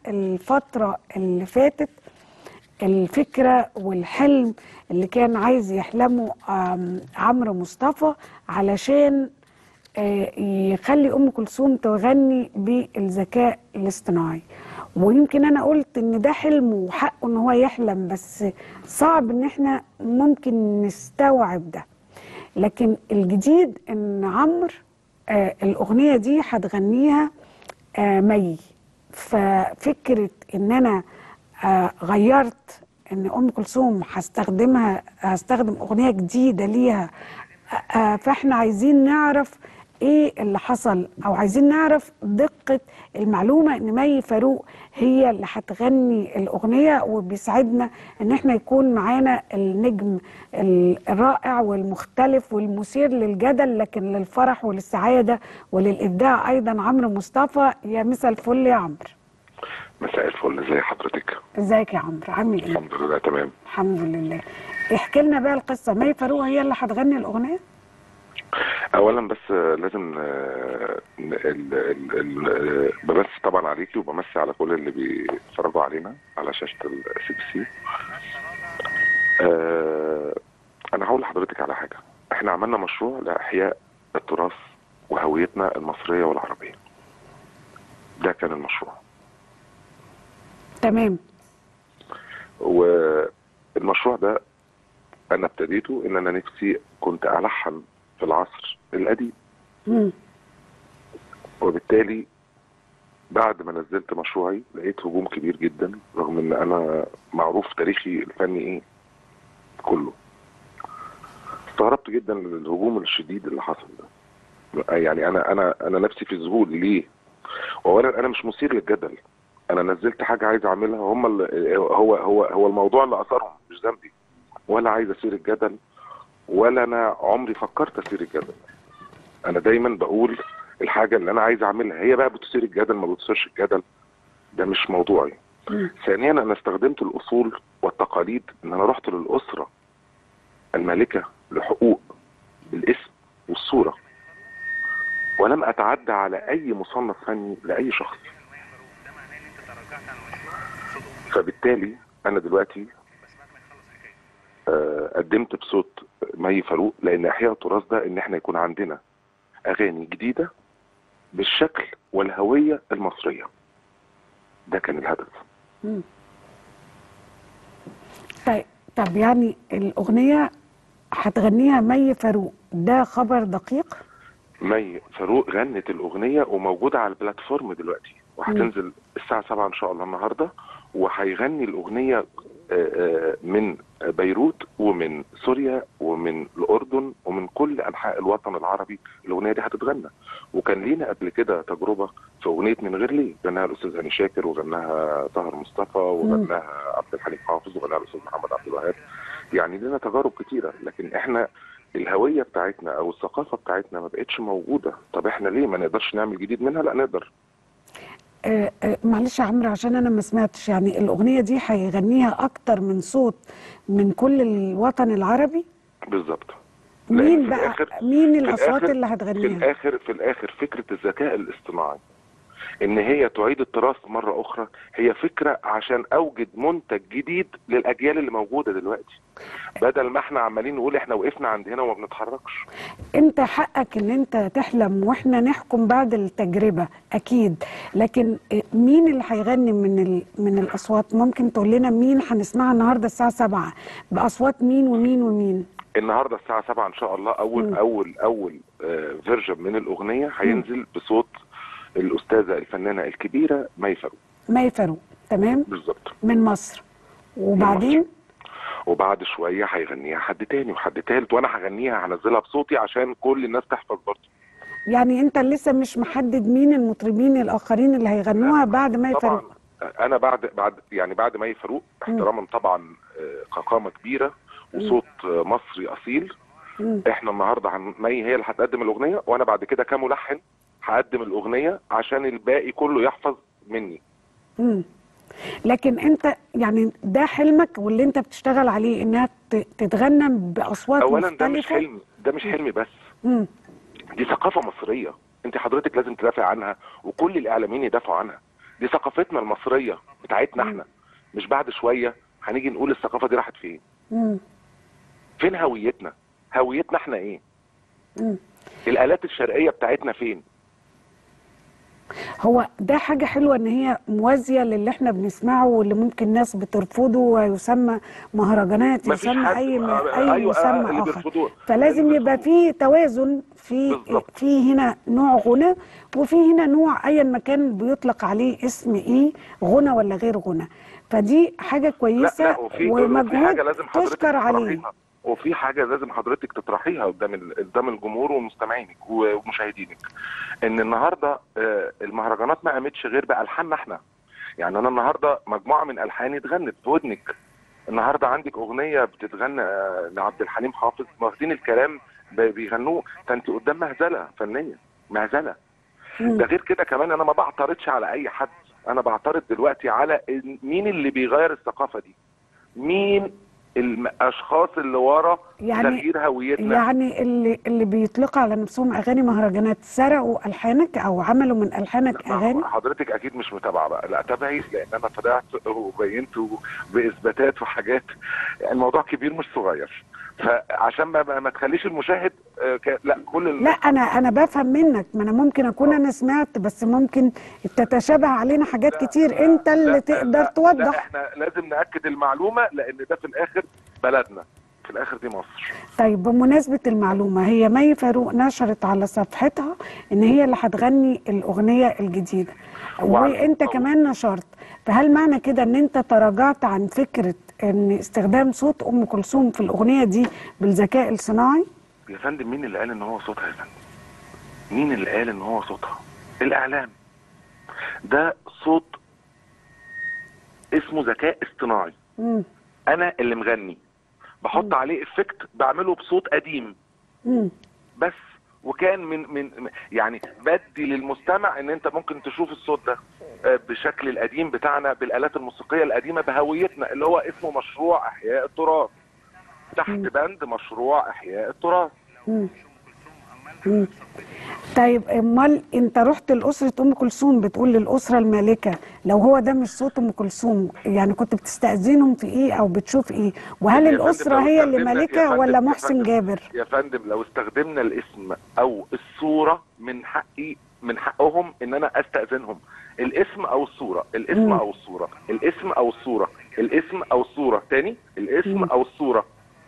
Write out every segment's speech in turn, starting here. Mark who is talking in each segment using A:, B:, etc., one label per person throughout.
A: الفتره اللي فاتت الفكره والحلم اللي كان عايز يحلمه آم، عمرو مصطفى علشان آه، يخلي ام كلثوم تغني بالذكاء الاصطناعي ويمكن انا قلت ان ده حلمه وحقه ان هو يحلم بس صعب ان احنا ممكن نستوعب ده لكن الجديد ان عمرو آه الاغنيه دي هتغنيها آه مي ففكره ان انا آه غيرت ان ام كلثوم هستخدمها هستخدم اغنيه جديده ليها آه آه، فاحنا عايزين نعرف ايه اللي حصل او عايزين نعرف دقه المعلومه ان مي فاروق هي اللي هتغني الاغنيه وبيسعدنا ان احنا يكون معانا النجم ال- الرائع والمختلف والمثير للجدل لكن للفرح وللسعاده وللابداع ايضا عمرو مصطفى يا مسا الفل يا عمرو
B: مساء الفل ازي حضرتك
A: ازيك يا عمرو عامل ايه
B: الحمد لله تمام
A: الحمد لله احكي لنا بقى القصه مي فاروق هي اللي هتغني الاغنيه
B: اولا بس آه، لازم آه، ال- ال- ال- آه، بمسي طبعا عليكي وبمسي على كل اللي بيتفرجوا علينا على شاشه السي بي سي انا هقول لحضرتك على حاجه احنا عملنا مشروع لاحياء التراث وهويتنا المصريه والعربيه ده كان المشروع
A: تمام
B: والمشروع ده انا ابتديته ان انا نفسي كنت الحن في العصر القديم
A: مم.
B: وبالتالي بعد ما نزلت مشروعي لقيت هجوم كبير جدا رغم ان انا معروف تاريخي الفني ايه كله استغربت جدا من الهجوم الشديد اللي حصل ده يعني انا انا انا نفسي في ذهول ليه واولا انا مش مثير للجدل انا نزلت حاجه عايز اعملها هم اللي هو هو هو الموضوع اللي اثرهم مش ذنبي ولا عايز اثير الجدل ولا انا عمري فكرت اثير الجدل انا دايما بقول الحاجه اللي انا عايز اعملها هي بقى بتثير الجدل ما بتثيرش الجدل ده مش موضوعي
A: مم.
B: ثانيا انا استخدمت الاصول والتقاليد ان انا رحت للاسره المالكه لحقوق الاسم والصوره ولم اتعدى على اي مصنف فني لاي شخص فبالتالي انا دلوقتي آه، قدمت بصوت مي فاروق لان احياء التراث ده ان احنا يكون عندنا اغاني جديده بالشكل والهويه المصريه ده كان الهدف
A: مم. طيب طب يعني الاغنيه هتغنيها مي فاروق ده خبر دقيق
B: مي فاروق غنت الاغنيه وموجوده على البلاتفورم دلوقتي وهتنزل الساعه 7 ان شاء الله النهارده وهيغني الاغنيه آه، آه، من بيروت ومن سوريا ومن الاردن ومن كل انحاء الوطن العربي الاغنيه دي هتتغنى وكان لينا قبل كده تجربه في اغنيه من غير ليه غناها الاستاذ هاني شاكر وغناها طاهر مصطفى وغناها عبد الحليم حافظ وغناها الاستاذ محمد عبد الوهاب يعني لنا تجارب كتيره لكن احنا الهويه بتاعتنا او الثقافه بتاعتنا ما بقتش موجوده طب احنا ليه ما نقدرش نعمل جديد منها لا نقدر
A: آه آه معلش يا عمرو عشان انا ما سمعتش يعني الاغنيه دي هيغنيها اكتر من صوت من كل الوطن العربي
B: بالظبط لأن
A: مين
B: في
A: بقى
B: الآخر-
A: مين
B: في
A: الاصوات
B: الآخر-
A: اللي
B: في
A: هتغنيها
B: الاخر في الاخر فكره الذكاء الاصطناعي ان هي تعيد التراث مره اخرى هي فكره عشان اوجد منتج جديد للاجيال اللي موجوده دلوقتي بدل ما احنا عمالين نقول احنا وقفنا عند هنا وما بنتحركش
A: انت حقك ان انت تحلم واحنا نحكم بعد التجربه اكيد لكن مين اللي هيغني من ال... من الاصوات ممكن تقول لنا مين هنسمعها النهارده الساعه 7 باصوات مين ومين ومين
B: النهارده الساعه 7 ان شاء الله اول
A: مم.
B: اول اول فيرجن من الاغنيه هينزل بصوت الاستاذه الفنانه الكبيره مي فاروق
A: مي فاروق تمام
B: بالظبط
A: من مصر وبعدين
B: وبعد شويه هيغنيها حد تاني وحد تالت وانا هغنيها هنزلها بصوتي عشان كل الناس تحفظ برضه
A: يعني انت لسه مش محدد مين المطربين الاخرين اللي هيغنوها بعد مي
B: طبعا
A: فاروق
B: انا بعد بعد يعني بعد مي فاروق احتراما طبعا آه، كقامه كبيره وصوت آه، مصري اصيل
A: مم.
B: احنا النهارده هن- مي هي اللي هتقدم الاغنيه وانا بعد كده كملحن هقدم الاغنيه عشان الباقي كله يحفظ مني
A: مم. لكن انت يعني ده حلمك واللي انت بتشتغل عليه انها ت- تتغنى باصوات
B: اولا
A: مختلفه
B: ده مش حلمي ده مش حلمي بس
A: مم.
B: دي ثقافه مصريه انت حضرتك لازم تدافع عنها وكل الاعلاميين يدافعوا عنها دي ثقافتنا المصريه بتاعتنا احنا مش بعد شويه هنيجي نقول الثقافه دي راحت فين
A: مم.
B: فين هويتنا هويتنا احنا ايه
A: مم.
B: الالات الشرقيه بتاعتنا فين
A: هو ده حاجة حلوة ان هي موازية للي احنا بنسمعه واللي ممكن ناس بترفضه ويسمى مهرجانات
B: مفيش
A: يسمى
B: حد-
A: اي
B: آه،
A: اي
B: أيوة، آه،
A: مسمى
B: اللي
A: اخر
B: بيرفضوه.
A: فلازم
B: اللي
A: يبقى
B: بيرفضوه.
A: في توازن في
B: بالظبط.
A: في هنا نوع غنى وفي هنا نوع ايا ما كان بيطلق عليه اسم ايه غنى ولا غير غنى فدي حاجة
B: لا
A: كويسة
B: لا وفي وفي حاجه
A: ومجهود
B: لازم حضرتك
A: تشكر عليه
B: تطرحيها وفي حاجه لازم حضرتك تطرحيها قدام ال- قدام الجمهور ومستمعينك ومشاهدينك ان النهارده آه، المهرجانات ما قامتش غير بالحاننا احنا يعني انا النهارده مجموعه من الحاني اتغنت في ودنك النهارده عندك اغنيه بتتغنى آه، لعبد الحليم حافظ واخدين الكلام ب- بيغنوه فانت قدام مهزله فنيه مهزله
A: مم.
B: ده غير كده كمان انا ما بعترضش على اي حد انا بعترض دلوقتي على إن- مين اللي بيغير الثقافه دي مين الاشخاص اللي ورا
A: يعني-
B: تغيير هويتنا
A: يعني اللي اللي بيطلقوا على نفسهم اغاني مهرجانات سرقوا الحانك او عملوا من الحانك
B: ما هو
A: اغاني
B: حضرتك اكيد مش متابعه بقى لا تابعي لان انا طلعت وبينت باثباتات وحاجات الموضوع كبير مش صغير فعشان ما ما تخليش المشاهد آه، ك- لا كل ال-
A: لا انا انا بفهم منك ما انا ممكن اكون انا سمعت بس ممكن تتشابه علينا حاجات كتير انت اللي
B: لا،
A: تقدر
B: لا، لا
A: توضح
B: احنا لازم ناكد المعلومه لان ده في الاخر بلدنا في الاخر دي مصر
A: طيب بمناسبة المعلومة هي مي فاروق نشرت على صفحتها ان هي اللي هتغني الاغنية الجديدة
B: وعلى
A: وانت
B: المستوى.
A: كمان نشرت فهل معنى كده ان انت تراجعت عن فكرة ان استخدام صوت ام كلثوم في الاغنية دي بالذكاء الصناعي؟
B: يا فندم مين اللي قال ان هو صوتها يا فندم مين اللي قال ان هو صوتها الاعلام ده صوت اسمه ذكاء اصطناعي
A: مم.
B: انا اللي مغني بحط عليه افكت بعمله بصوت قديم
A: مم.
B: بس وكان من من يعني بدي للمستمع ان انت ممكن تشوف الصوت ده آه، بشكل القديم بتاعنا بالالات الموسيقيه القديمه بهويتنا اللي هو اسمه مشروع احياء التراث تحت بند مشروع احياء التراث
A: مم. مم. طيب امال انت رحت لاسره ام كلثوم بتقول للاسره المالكه لو هو ده مش صوت ام كلثوم يعني كنت بتستاذنهم في ايه او بتشوف ايه وهل
B: يا فندم
A: الاسره
B: لو
A: هي اللي
B: استخدمنا- يا
A: مالكه
B: فندم-
A: ولا
B: يا
A: محسن
B: فندم-
A: جابر
B: يا فندم لو استخدمنا الاسم او الصوره من حقي من حقهم ان انا استاذنهم الاسم او الصوره الاسم
A: مم.
B: او الصوره الاسم او الصوره الاسم او الصوره تاني الاسم
A: مم.
B: او الصوره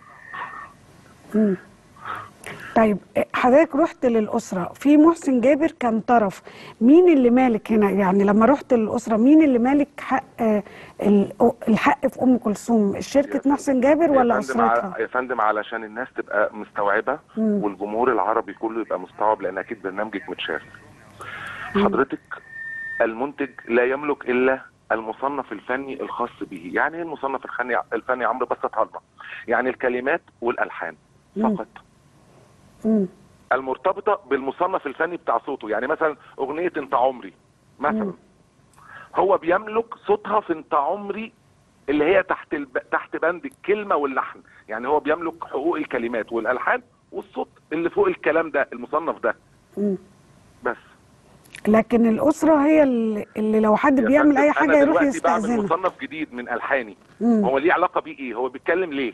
A: مم. طيب حضرتك رحت للاسره في محسن جابر كان طرف مين اللي مالك هنا يعني لما رحت للاسره مين اللي مالك حق آه، ال- الحق في ام كلثوم
B: يا
A: شركه
B: فندم-
A: محسن جابر ولا
B: يا فندم ع-
A: اسرتها
B: يا فندم علشان الناس تبقى مستوعبه
A: مم.
B: والجمهور العربي كله يبقى مستوعب لان اكيد برنامجك متشاف
A: مم.
B: حضرتك المنتج لا يملك الا المصنف الفني الخاص به يعني ايه المصنف الفني الفني عمرو بسطها لنا يعني الكلمات والالحان
A: مم.
B: فقط
A: مم.
B: المرتبطه بالمصنف الفني بتاع صوته يعني مثلا اغنيه انت عمري مثلا
A: مم.
B: هو بيملك صوتها في انت عمري اللي هي تحت الب... تحت بند الكلمه واللحن يعني هو بيملك حقوق الكلمات والالحان والصوت اللي فوق الكلام ده المصنف ده
A: مم.
B: بس
A: لكن الأسرة هي اللي, اللي لو حد
B: يا
A: بيعمل
B: فندم،
A: أي حاجة
B: أنا
A: يروح
B: دلوقتي بعمل
A: يستأذنه
B: مصنف جديد من الحاني
A: مم.
B: هو ليه علاقه بيه ايه هو بيتكلم ليه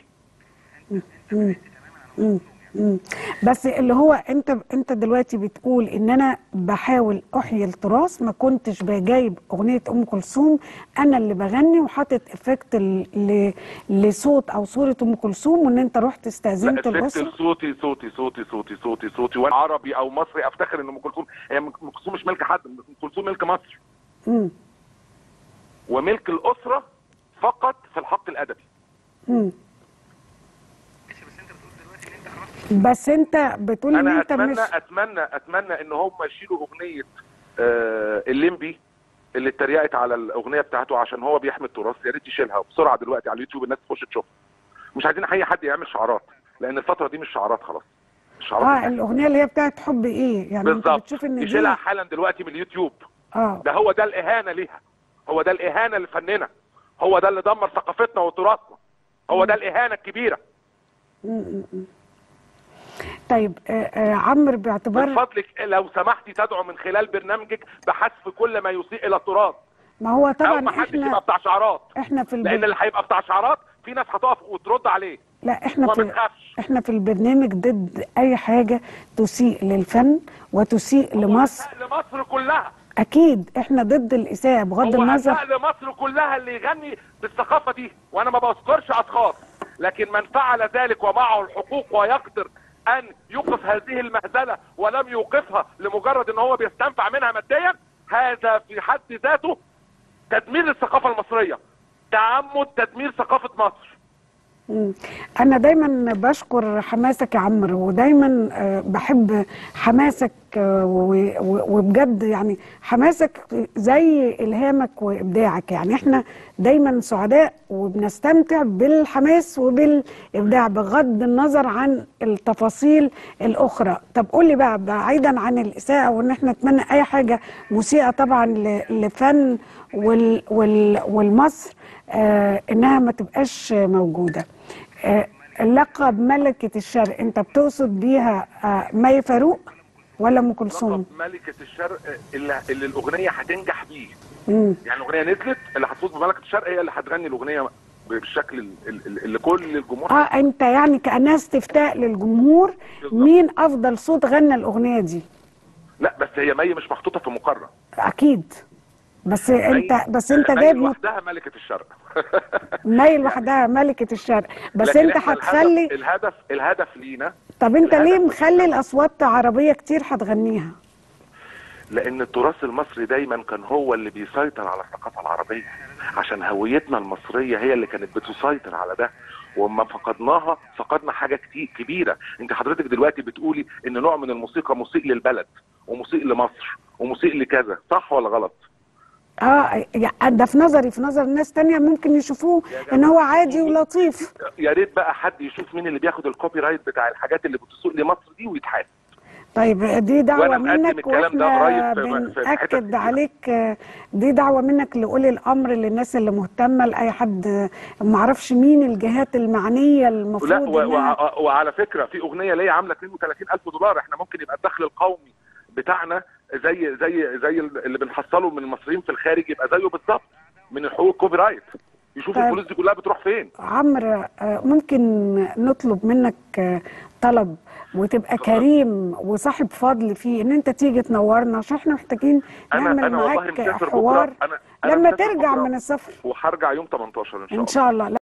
A: مم. مم. مم. بس اللي هو انت انت دلوقتي بتقول ان انا بحاول احيي التراث ما كنتش جايب اغنيه ام كلثوم انا اللي بغني وحاطط افكت ل- ل- لصوت او صوره ام كلثوم وان انت رحت
B: لا
A: استاذنت
B: افكت
A: الاسره
B: صوتي صوتي صوتي صوتي صوتي صوتي وانا عربي او مصري افتخر ان ام كلثوم هي ام كلثوم مش ملك حد ام كلثوم ملك مصر
A: مم.
B: وملك الاسره فقط في الحق الادبي
A: مم. بس انت بتقول ان
B: انا
A: انت
B: اتمنى
A: مش
B: اتمنى اتمنى ان هم يشيلوا اغنيه آه الليمبي اللي اتريقت على الاغنيه بتاعته عشان هو بيحمي التراث يا ريت يشيلها بسرعه دلوقتي على اليوتيوب الناس تخش تشوفها مش عايزين اي حد يعمل شعارات لان الفتره دي مش شعارات خلاص الشعارات
A: اه
B: انتهت.
A: الاغنيه اللي هي بتاعت حب ايه يعني انت
B: بالظبط
A: بتشوف ان دي
B: يشيلها حالا دلوقتي من اليوتيوب
A: اه
B: ده هو ده الاهانه ليها هو ده الاهانه لفننا هو ده اللي دمر ثقافتنا وتراثنا هو ده الاهانه الكبيره
A: طيب آه آه عمرو
B: من
A: باعتبار
B: فضلك لو سمحتي تدعو من خلال برنامجك بحذف كل ما يسيء الى التراث
A: ما هو
C: او
A: طبعا
C: ما حدش يبقى
A: احنا
C: بتاع شعارات
A: احنا في
C: لان
A: البر...
C: اللي هيبقى بتاع شعارات في ناس هتقف وترد عليه
A: لا احنا
C: وما
A: في
C: بتخافش
A: احنا في البرنامج ضد اي حاجه تسيء للفن وتسيء لمصر
C: هو أساء لمصر كلها
A: اكيد احنا ضد الاساءه بغض
C: هو
A: النظر
C: أساء لمصر كلها اللي يغني بالثقافه دي وانا ما بذكرش اشخاص لكن من فعل ذلك ومعه الحقوق ويقدر ان يوقف هذه المهزله ولم يوقفها لمجرد ان هو بيستنفع منها ماديا هذا في حد ذاته تدمير للثقافه المصريه تعمد تدمير ثقافه مصر
A: مم. أنا دايما بشكر حماسك يا عمرو ودايما آه، بحب حماسك آه، و- و- وبجد يعني حماسك زي إلهامك وإبداعك يعني إحنا دايما سعداء وبنستمتع بالحماس وبالإبداع بغض النظر عن التفاصيل الأخرى طب قولي بقى بعيدا عن الإساءة وإن إحنا نتمنى أي حاجة مسيئة طبعا ل- لفن وال وال والمصر آه إنها ما تبقاش موجودة آه، لقب ملكة الشرق انت بتقصد بيها آه، مي فاروق ولا ام كلثوم؟
C: لقب ملكه الشرق اللي, اللي الاغنيه هتنجح بيه
A: مم.
C: يعني الاغنيه نزلت اللي هتفوز بملكه الشرق هي اللي هتغني الاغنيه بالشكل ال- ال- اللي كل الجمهور
A: اه انت يعني كانها استفتاء للجمهور
C: بالظبط.
A: مين افضل صوت غنى الاغنيه دي؟
C: لا بس هي مي مش محطوطه في مقرر
A: اكيد بس انت
C: مي-
A: بس انت
C: مي
A: جايب مت-
C: لوحدها ملكه الشرق
A: مي لوحدها ملكة الشرق بس
C: لكن
A: انت
C: إحنا
A: هتخلي
C: الهدف الهدف, الهدف لينا
A: طب انت ليه
C: الهدف-
A: مخلي الاصوات عربية كتير هتغنيها؟
C: لان التراث المصري دايما كان هو اللي بيسيطر على الثقافه العربيه عشان هويتنا المصريه هي اللي كانت بتسيطر على ده وما فقدناها فقدنا حاجه كتير كبيره انت حضرتك دلوقتي بتقولي ان نوع من الموسيقى مسيء للبلد ومسيء لمصر ومسيء لكذا صح ولا غلط
A: اه يعني ده في نظري في نظر ناس تانية ممكن يشوفوه ان هو عادي ولطيف
C: يا ريت بقى حد يشوف مين اللي بياخد الكوبي رايت بتاع الحاجات اللي بتسوق لمصر دي ويتحاسب
A: طيب دي دعوة
C: وأنا مقدم
A: منك
C: الكلام ده
A: واحنا
C: قريب في- في حتت
A: بنأكد
C: كتير.
A: عليك آه، دي دعوة منك لأولي الأمر للناس اللي مهتمة لأي حد آه، معرفش مين الجهات المعنية
C: لا
A: المفروض
C: و...
A: إنها
C: و... وعلى فكره في اغنيه ليا عامله 32000 دولار احنا ممكن يبقى الدخل القومي بتاعنا زي زي زي اللي بنحصله من المصريين في الخارج يبقى زيه بالظبط من الحقوق الكوبي رايت يشوف
A: طيب.
C: الفلوس دي كلها بتروح فين
A: عمرو آه، ممكن نطلب منك آه، طلب وتبقى كريم وصاحب فضل فيه ان انت تيجي تنورنا عشان احنا محتاجين
C: انا
A: نعمل
C: انا والله
A: معاك
C: مسافر
A: حوار
C: بكره انا أنا
A: لما
C: مسافر
A: ترجع
C: بكرة
A: من السفر
C: وهرجع يوم 18 ان شاء الله
A: ان شاء الله